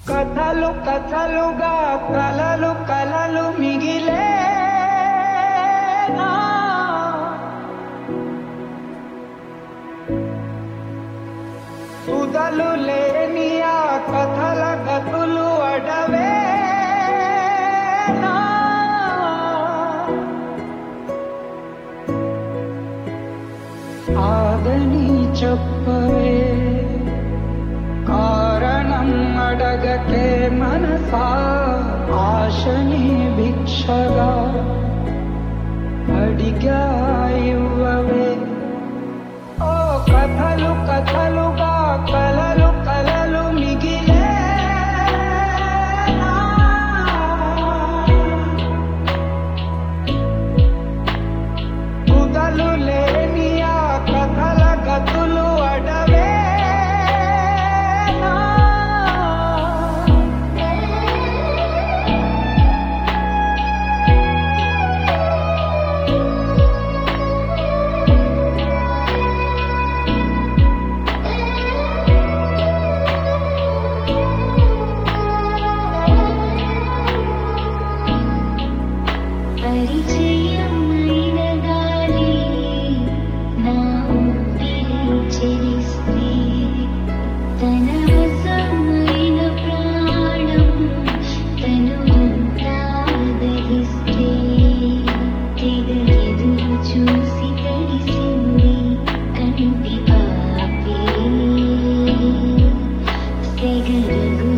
కథలు కథలుగా కలలు కలలు మిగిలే సుధలు లేని ఆ కథల గతులు అడవే ఆదని చెప్పవే కారణం అడగకే మనసా ఆశని భిక్షగా అడిగా ఇవ్వవే ఓ కథలు కథలుగా కలలు కలలు మిగిలే కుదలు లేని ఆ కథల గతులు అడవే పరిచయమైన గాలి నా ఊపిరి చెరిస్తే తన వశమైన ప్రాణం తను అంతా దహిస్తే తెగ ఎదురు చూసి తడిసింది కంటి పాపే సెగరగు